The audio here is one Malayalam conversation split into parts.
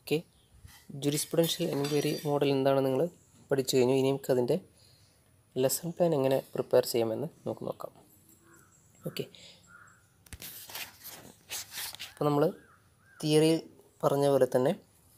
ഓക്കെ ജുറിസ്പ്രുഡൻഷ്യൽ എൻക്വയറി മോഡൽ എന്താണെന്ന് നിങ്ങൾ പഠിച്ചു കഴിഞ്ഞു ഇനി നമുക്ക് അതിൻ്റെ ലെസൺ പ്ലാൻ എങ്ങനെ പ്രിപ്പയർ ചെയ്യാമെന്ന് നമുക്ക് നോക്കാം ഓക്കെ അപ്പോൾ നമ്മൾ തിയറിയിൽ പറഞ്ഞ പോലെ തന്നെ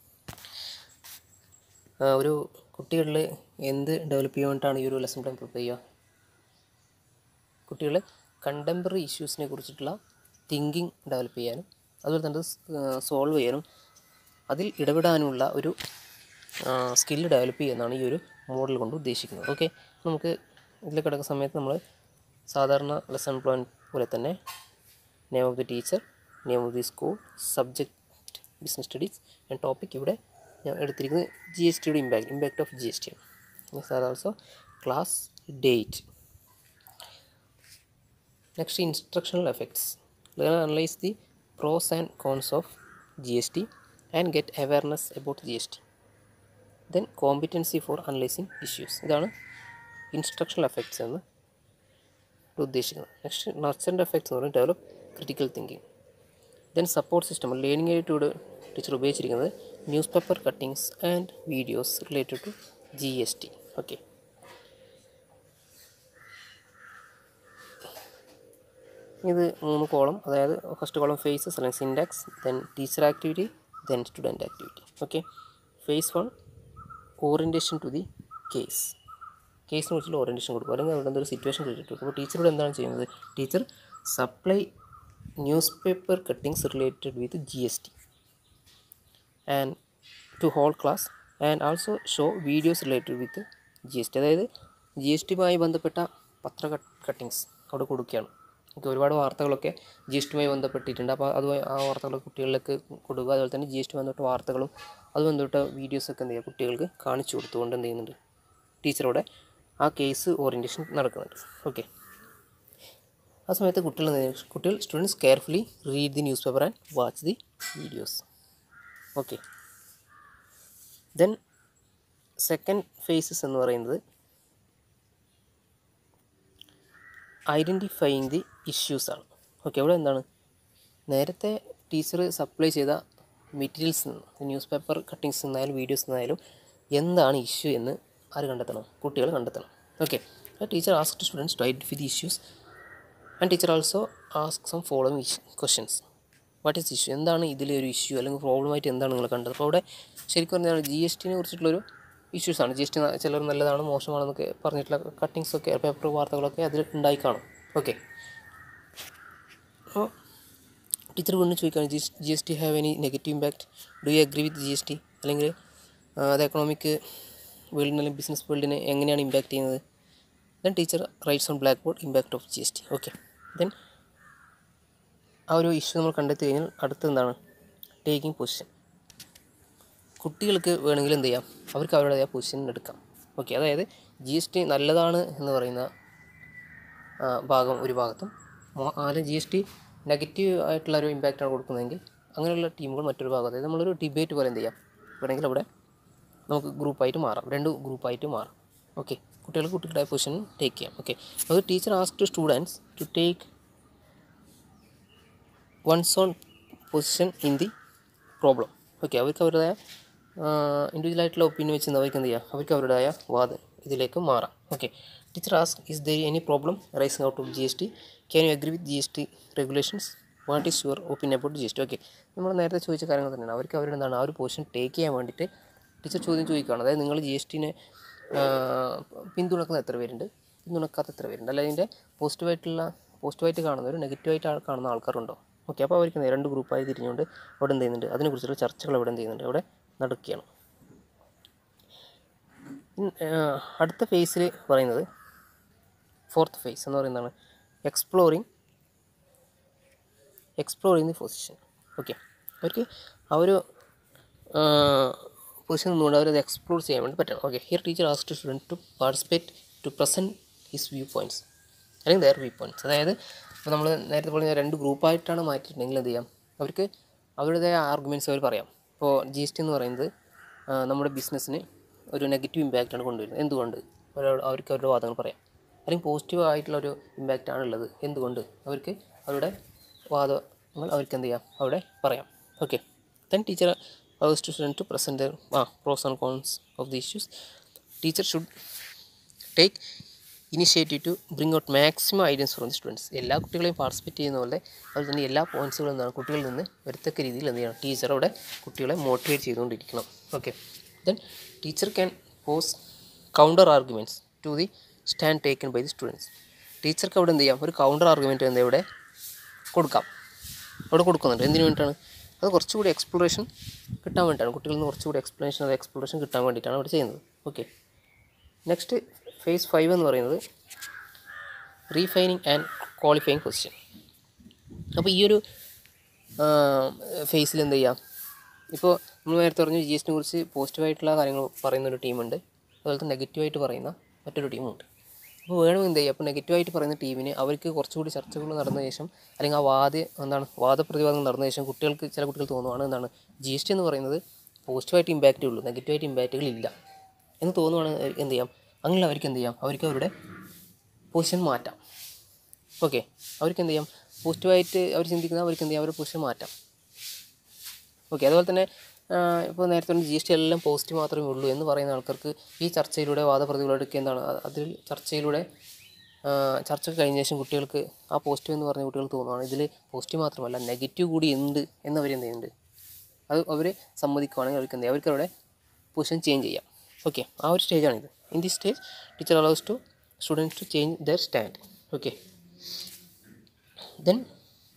ആ, ഒരു കുട്ടികളിൽ എന്ത് ഡെവലപ്പ് ചെയ്യാൻ വേണ്ടിയിട്ടാണ് ഈ ഒരു ലെസൺ പ്ലാൻ പ്രിപ്പയർ ചെയ്യുക കുട്ടികൾ കണ്ടംപററി ഇഷ്യൂസിനെ കുറിച്ചിട്ടുള്ള തിങ്കിങ് ഡെവലപ്പ് ചെയ്യാനും അതുപോലെ തന്നെ സോൾവ് ചെയ്യാനും അതിൽ ഇടപെടാനുള്ള ഒരു സ്കില്ല് ഡെവലപ്പ് ചെയ്യുന്നതാണ് ഈ ഒരു മോഡൽ കൊണ്ട് ഉദ്ദേശിക്കുന്നത് ഓക്കെ നമുക്ക് ഇതിൽ കിടക്കുന്ന സമയത്ത് നമ്മൾ സാധാരണ ലെസൺ പ്ലാൻ പോലെ തന്നെ name of the teacher name of the school subject business studies and topic ഇവിടെ ഞാൻ എടുത്തിരിക്കുന്നത് ജി എസ് ടിയുടെ impact impact of G S T ആണ് also class date Next, instructional effects. Learn and analyze the pros and cons of GST and get awareness about GST. Then, competency for analyzing issues. ഇതാണ് ഇൻസ്ട്രക്ഷണൽ എഫക്ട്സ് എന്ന് ഉദ്ദേശിക്കുന്നത് നെക്സ്റ്റ് നർച്ചറിൻ്റെ എഫക്ട്സ് എന്ന് പറയുന്നത് develop critical thinking then support system learning ആയിട്ട് ടീച്ചർ ഉപയോഗിച്ചിരിക്കുന്നത് news paper cuttings and videos related to G S T okay ഇത് മൂന്ന് കോളം അതായത് ഫസ്റ്റ് കോളം ഫേസസ് അല്ലെങ്കിൽ syntax then teacher activity then student activity okay phase one orientation to the case കേസിനെ കുറിച്ചുള്ള ഓറിയൻറ്റേഷൻ കൊടുക്കും അല്ലെങ്കിൽ അവിടെ എന്തൊരു സിറ്റുവേഷൻ ക്രിയേറ്റ് കൊടുക്കും അപ്പോൾ ടീച്ചറോട് എന്താണ് ചെയ്യുന്നത് teacher supply news paper cuttings related with G S T and to whole class and also show videos related with G S T അതായത് ജി എസ് ടിയുമായി ബന്ധപ്പെട്ട പത്ര കട്ടിങ്സ് അവിടെ കൊടുക്കുകയാണ് ഓക്കെ ഒരുപാട് വാർത്തകളൊക്കെ ജി എസ് ടിയുമായി ബന്ധപ്പെട്ടിട്ടുണ്ട് അപ്പോൾ അത് ആ വാർത്തകൾ കുട്ടികളിലേക്ക് കൊടുക്കുക അതുപോലെ തന്നെ ജി എസ് ടി ബന്ധപ്പെട്ട വാർത്തകളും അത് ബന്ധപ്പെട്ട വീഡിയോസൊക്കെ എന്ത് ചെയ്യുക കുട്ടികൾക്ക് കാണിച്ചു കൊടുത്തുകൊണ്ട് എന്ത് ചെയ്യുന്നുണ്ട് ടീച്ചറോടെ ആ കേസ് ഓറിയൻറ്റേഷൻ നടക്കുന്നുണ്ട് ഓക്കെ ആ സമയത്ത് കുട്ടികൾ എന്ത് ചെയ്യും? കുട്ടികൾ students carefully read the news paper and watch the videos okay then second phases എന്ന് പറയുന്നത് ഐഡൻറ്റിഫൈയിങ് ദി ഇഷ്യൂസ് ആണ് ഓക്കെ അവിടെ എന്താണ് നേരത്തെ ടീച്ചർ സപ്ലൈ ചെയ്ത മെറ്റീരിയൽസ് നിന്ന് ന്യൂസ് പേപ്പർ കട്ടിങ്സ് നിന്നായാലും വീഡിയോസ് നിന്നായാലും എന്താണ് ഇഷ്യൂ എന്ന് ആര് കണ്ടെത്തണം കുട്ടികൾ കണ്ടെത്തണം okay teacher ask students to identify the issues and teacher also ask some following questions what is issue എന്താണ് ഇതിലെ ഒരു ഇഷ്യൂ അല്ലെങ്കിൽ പ്രോബ്ലമായിട്ട് എന്താണ് നിങ്ങൾ കണ്ടത് അപ്പോൾ അവിടെ ശരിക്കും പറഞ്ഞാൽ ജി എസ് ടിനെ കുറിച്ചിട്ടുള്ളൊരു ഇഷ്യൂസാണ് ജി എസ് ടി ചിലർ നല്ലതാണ് മോശമാണെന്നൊക്കെ പറഞ്ഞിട്ടുള്ള കട്ടിങ്സ് ഒക്കെ പേപ്പർ വാർത്തകളൊക്കെ അതിൽ ഉണ്ടായി കാണും ഓക്കെ അപ്പോൾ ടീച്ചർ വീണ്ടും ചോദിക്കുകയാണ് G G S T have any negative impact do you agree with G S T അല്ലെങ്കിൽ ആ, അത് എക്കണോമിക് വേൾഡിനെ അല്ലെങ്കിൽ ബിസിനസ് വേൾഡിനെ എങ്ങനെയാണ് ഇമ്പാക്ട് ചെയ്യുന്നത് then teacher writes on black board impact of G S T okay then ആ ഒരു ഇഷ്യൂ നമ്മൾ കണ്ടെത്തി കഴിഞ്ഞാൽ അടുത്ത എന്താണ് ടേക്കിംഗ് പൊസിഷൻ കുട്ടികൾക്ക് വേണമെങ്കിൽ എന്ത് ചെയ്യാം അവർക്ക് അവരുടേതായ പൊസിഷൻ എടുക്കാം ഓക്കെ അതായത് ജി എസ് ടി നല്ലതാണ് എന്ന് പറയുന്ന ആ, ഭാഗം ഒരു ഭാഗത്തും മോ- അല്ലെങ്കിൽ ജി എസ് ടി നെഗറ്റീവ് ആയിട്ടുള്ള ഒരു ഇമ്പാക്റ്റാണ് കൊടുക്കുന്നതെങ്കിൽ അങ്ങനെയുള്ള ടീമുകൾ മറ്റൊരു ഭാഗം അതായത് നമ്മളൊരു ഡിബേറ്റ് പോലെ എന്ത് ചെയ്യാം വേണമെങ്കിൽ അവിടെ നമുക്ക് ഗ്രൂപ്പായിട്ട് മാറാം രണ്ട് ഗ്രൂപ്പായിട്ട് മാറാം ഓക്കെ കുട്ടികൾക്ക് കുട്ടികളുടെ പൊസിഷൻ ടേക്ക് ചെയ്യാം ഓക്കെ അത് teacher ask to students to take one's on position in the problem okay അവർക്ക് അവരുടേതായ ഇൻഡിവിജ്വൽ ആയിട്ടുള്ള ഒപ്പീനിയൻ വെച്ച് അവർക്ക് എന്ത് ചെയ്യാം അവർക്ക് അവരുടേതായ വാദം ഇതിലേക്ക് മാറാം okay teacher ask is there any problem rising out of G S T can you agree with G S T regulations what is your opinion about G S T okay നമ്മൾ നേരത്തെ ചോദിച്ച കാര്യങ്ങൾ തന്നെയാണ് അവർക്ക് അവരുടെ എന്താണ് ആ ഒരു പൊസിഷൻ ടേക്ക് ചെയ്യാൻ വേണ്ടിയിട്ട് ടീച്ചർ ചോദ്യം ചോദിക്കുകയാണ് അതായത് നിങ്ങൾ ജി എസ് ടിനെ പിന്തുണക്കുന്ന എത്ര പേരുണ്ട് പിന്തുണക്കാത്ത എത്ര പേരുണ്ട് അല്ല അതിൻ്റെ പോസിറ്റീവായിട്ടുള്ള പോസിറ്റീവായിട്ട് കാണുന്നവർ നെഗറ്റീവായിട്ട് ആൾ- കാണുന്ന ആൾക്കാരുണ്ടോ ഓക്കെ അപ്പോൾ അവർക്ക് എന്ത് രണ്ട് ഗ്രൂപ്പായി തിരിഞ്ഞുകൊണ്ട് അവിടെ എന്ത് ചെയ്യുന്നുണ്ട് അതിനെക്കുറിച്ചുള്ള ചർച്ചകൾ അവിടെ എന്ത് ചെയ്യുന്നുണ്ട് അവിടെ നടക്കുകയാണ് ഇൻ- ആ, അടുത്ത ഫേസിൽ പറയുന്നത് ഫോർത്ത് ഫേസ് എന്ന് പറയുന്നതാണ് exploring exploring the position okay അവർക്ക് ആ ഒരു പൊസിഷൻ നിന്നുകൊണ്ട് അവരത് എക്സ്പ്ലോർ ചെയ്യാൻ വേണ്ടി പറ്റണം okay here teacher asked student to participate to present his view points അല്ലെങ്കിൽ ദയർ വ്യൂ പോയിൻറ്റ്സ് അതായത് ഇപ്പോൾ നമ്മൾ നേരത്തെ പറഞ്ഞ രണ്ട് ഗ്രൂപ്പായിട്ടാണ് മാറ്റിയിട്ടുണ്ടെങ്കിൽ എന്ത് ചെയ്യാം അവർക്ക് അവരുടേതായ ആർഗ്യുമെൻറ്റ്സ് അവർ പറയാം ഇപ്പോൾ ജി എസ് ടി എന്ന് പറയുന്നത് ആ, നമ്മുടെ ബിസിനസ്സിന് ഒരു നെഗറ്റീവ് ഇമ്പാക്റ്റാണ് കൊണ്ടുവരുന്നത് എന്തുകൊണ്ട് അവരോട് അവർക്ക് അവരുടെ വാദങ്ങൾ പറയാം അല്ലെങ്കിൽ പോസിറ്റീവ് ആയിട്ടുള്ള ഒരു ഇമ്പാക്റ്റ് ആണ് ഉള്ളത് എന്തുകൊണ്ട് അവർക്ക് അവരുടെ വാദങ്ങൾ അവർക്ക് എന്ത് ചെയ്യാം അവിടെ പറയാം okay then teacher allows to student to present their ah, pros and cons of the issues teacher should take initiative to bring out maximum ideas from the students എല്ലാ കുട്ടികളെയും പാർട്ടിസിപ്പേറ്റ് ചെയ്യുന്ന പോലെ അതുപോലെ തന്നെ എല്ലാ പോയിൻറ്റ്സുകളും എന്താണ് കുട്ടികളിൽ നിന്ന് വരത്തക്ക രീതിയിൽ എന്ത് ചെയ്യണം ടീച്ചർ അവിടെ കുട്ടികളെ മോട്ടിവേറ്റ് ചെയ്തുകൊണ്ടിരിക്കണം okay then teacher can pose counter arguments to the stand taken by the students ടീച്ചർക്ക് അവിടെ എന്ത് ചെയ്യാം ഒരു കൗണ്ടർ ആർഗ്യുമെൻറ്റ് എന്താ ഇവിടെ കൊടുക്കാം അവിടെ കൊടുക്കുന്നുണ്ട് എന്തിനു വേണ്ടിയിട്ടാണ് അത് കുറച്ചുകൂടി എക്സ്പ്ലോറേഷൻ കിട്ടാൻ വേണ്ടിയിട്ടാണ് കുട്ടികളിൽ നിന്ന് കുറച്ചുകൂടി എക്സ്പ്ലനേഷൻ അത് എക്സ്പ്ലോറേഷൻ കിട്ടാൻ വേണ്ടിയിട്ടാണ് അവിടെ ചെയ്യുന്നത് ഓക്കെ നെക്സ്റ്റ് ഫേസ് ഫൈവ് എന്ന് പറയുന്നത് റീഫൈനിങ് ആൻഡ് ക്വാളിഫയിങ് ക്വസ്റ്റ്യൻ അപ്പോൾ ഈ ഒരു ഫേസിൽ എന്ത് ചെയ്യാം ഇപ്പോൾ നമ്മൾ നേരത്തെ പറഞ്ഞു ജി എസിനെ കുറിച്ച് പോസിറ്റീവായിട്ടുള്ള കാര്യങ്ങൾ പറയുന്ന ഒരു ടീമുണ്ട് അതുപോലെ തന്നെ നെഗറ്റീവായിട്ട് പറയുന്ന മറ്റൊരു ടീമുണ്ട് അപ്പോൾ വേണം എന്ത് ചെയ്യുക അപ്പോൾ നെഗറ്റീവായിട്ട് പറയുന്ന ടീമിന് അവർക്ക് കുറച്ചുകൂടി ചർച്ചകൾ നടന്ന ശേഷം അല്ലെങ്കിൽ ആ വാദ എന്താണ് വാദപ്രതിവാദങ്ങൾ നടന്ന ശേഷം കുട്ടികൾക്ക് ചില കുട്ടികൾ തോന്നുവാണ് എന്താണ് ജി എസ് ടി എന്ന് പറയുന്നത് പോസിറ്റീവായിട്ട് ഇമ്പാക്റ്റേ ഉള്ളൂ നെഗറ്റീവായിട്ട് ഇമ്പാക്റ്റുകൾ ഇല്ല എന്ന് തോന്നുവാണ് എന്ത് ചെയ്യാം അങ്ങനെ അവർക്ക് എന്ത് ചെയ്യാം അവർക്ക് അവരുടെ പൊസിഷൻ മാറ്റാം ഓക്കെ അവർക്ക് എന്ത് ചെയ്യാം പോസിറ്റീവായിട്ട് അവർ ചിന്തിക്കുന്ന അവർക്ക് എന്ത് ചെയ്യാം അവരുടെ പൊസിഷൻ മാറ്റാം ഓക്കെ അതുപോലെ തന്നെ ഇപ്പോൾ നേരത്തെ ജി എസ് ടി എല്ലാം പോസിറ്റീവ് മാത്രമേ ഉള്ളൂ എന്ന് പറയുന്ന ആൾക്കാർക്ക് ഈ ചർച്ചയിലൂടെ വാദപ്രതികളൊക്കെ എന്താണ് അ- അതിൽ ചർച്ചയിലൂടെ ആ, ചർച്ച കഴിഞ്ഞ ശേഷം കുട്ടികൾക്ക് ആ പോസിറ്റീവ് എന്ന് പറഞ്ഞ കുട്ടികൾ തോന്നുവാണ് ഇതിൽ പോസിറ്റീവ് മാത്രമല്ല നെഗറ്റീവ് കൂടി ഉണ്ട് എന്നവർ എന്ത് ചെയ്യുന്നുണ്ട് അത് അവർ സമ്മതിക്കുവാണെങ്കിൽ അവർക്ക് എന്ത് ചെയ്യാം അവർക്ക് അവരുടെ പൊസിഷൻ ചേഞ്ച് ചെയ്യാം ഓക്കെ ആ ഒരു സ്റ്റേജാണിത് in this stage teacher allows to students to change their stand okay then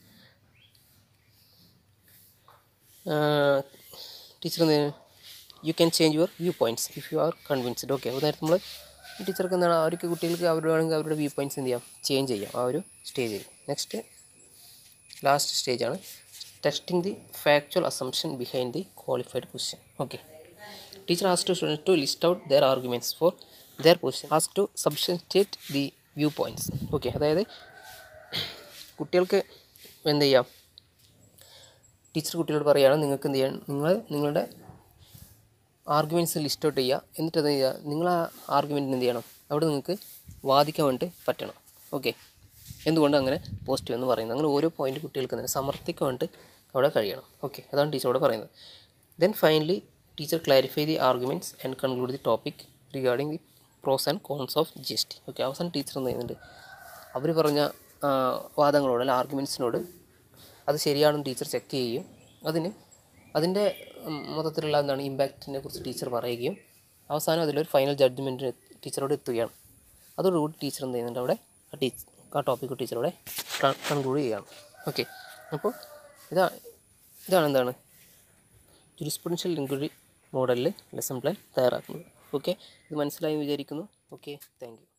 teacher എന്ത് you can change your view points if you are convinced okay അപ്പോൾ നേരത്തെ നമ്മൾ ടീച്ചർക്ക് എന്താണ് അവർക്ക് കുട്ടികൾക്ക് അവരുടെ വേണമെങ്കിൽ അവരുടെ വ്യൂ പോയിൻറ്റ്സ് എന്ത് ചെയ്യാം ചേഞ്ച് ചെയ്യാം ആ ഒരു സ്റ്റേജിൽ നെക്സ്റ്റ് ലാസ്റ്റ് സ്റ്റേജാണ് testing the factual assumption behind the qualified question okay teacher ask to students to list out their arguments for their position as to substantiate the view points okay അതായത് കുട്ടികൾക്ക് എന്ത് ചെയ്യാം ടീച്ചർ കുട്ടികളോട് പറയുകയാണ് നിങ്ങൾക്ക് എന്ത് ചെയ്യണം നിങ്ങൾ നിങ്ങളുടെ ആർഗ്യുമെൻറ്റ്സ് ലിസ്റ്റ് ഔട്ട് ചെയ്യുക എന്നിട്ട് അത് ചെയ്യുക നിങ്ങൾ ആ ആർഗ്യുമെൻറ്റിന് എന്ത് ചെയ്യണം അവിടെ നിങ്ങൾക്ക് വാദിക്കാൻ വേണ്ടി പറ്റണം ഓക്കെ എന്തുകൊണ്ട് അങ്ങനെ പോസിറ്റീവ് എന്ന് പറയുന്നത് അങ്ങനെ ഓരോ പോയിന്റ് കുട്ടികൾക്ക് തന്നെ സമർത്ഥിക്കാൻ വേണ്ടി അവിടെ കഴിയണം ഓക്കെ അതാണ് ടീച്ചറോട് പറയുന്നത് then finally teacher clarify the arguments and conclude the topic regarding the pros and cons of G S T okay അവസാനം ടീച്ചർ എന്ത് ചെയ്യുന്നുണ്ട് അവർ പറഞ്ഞ ആ, വാദങ്ങളോട് അല്ല ആർഗ്യുമെൻറ്റ്സിനോട് അത് ശരിയാണെന്ന് ടീച്ചർ ചെക്ക് ചെയ്യുകയും അതിന് അതിൻ്റെ ഉം, മൊത്തത്തിലുള്ള എന്താണ് ഇമ്പാക്റ്റിനെ കുറിച്ച് ടീച്ചർ പറയുകയും അവസാനം അതിലൊരു ഫൈനൽ ജഡ്ജ്മെൻറ്റിന് ടീച്ചറോട് എത്തുകയാണ് അതോടുകൂടി ടീച്ചർ എന്ത് ചെയ്യുന്നുണ്ട് അവിടെ ആ ടീച്ച് ആ ടോപ്പിക്ക് ടീച്ചറോടെ കൺക്ലൂഡ് ചെയ്യുകയാണ് ഓക്കെ അപ്പോൾ ഇതാ ഇതാണ് എന്താണ് ജുറിസ്പ്രുഡൻഷ്യൽ ഇൻക്വയറി മോഡലിൽ ലെസൺ പ്ലാൻ തയ്യാറാക്കുന്നത് ഓക്കെ ഇത് മനസ്സിലായി എന്ന് വിചാരിക്കുന്നു ഓക്കെ താങ്ക് യു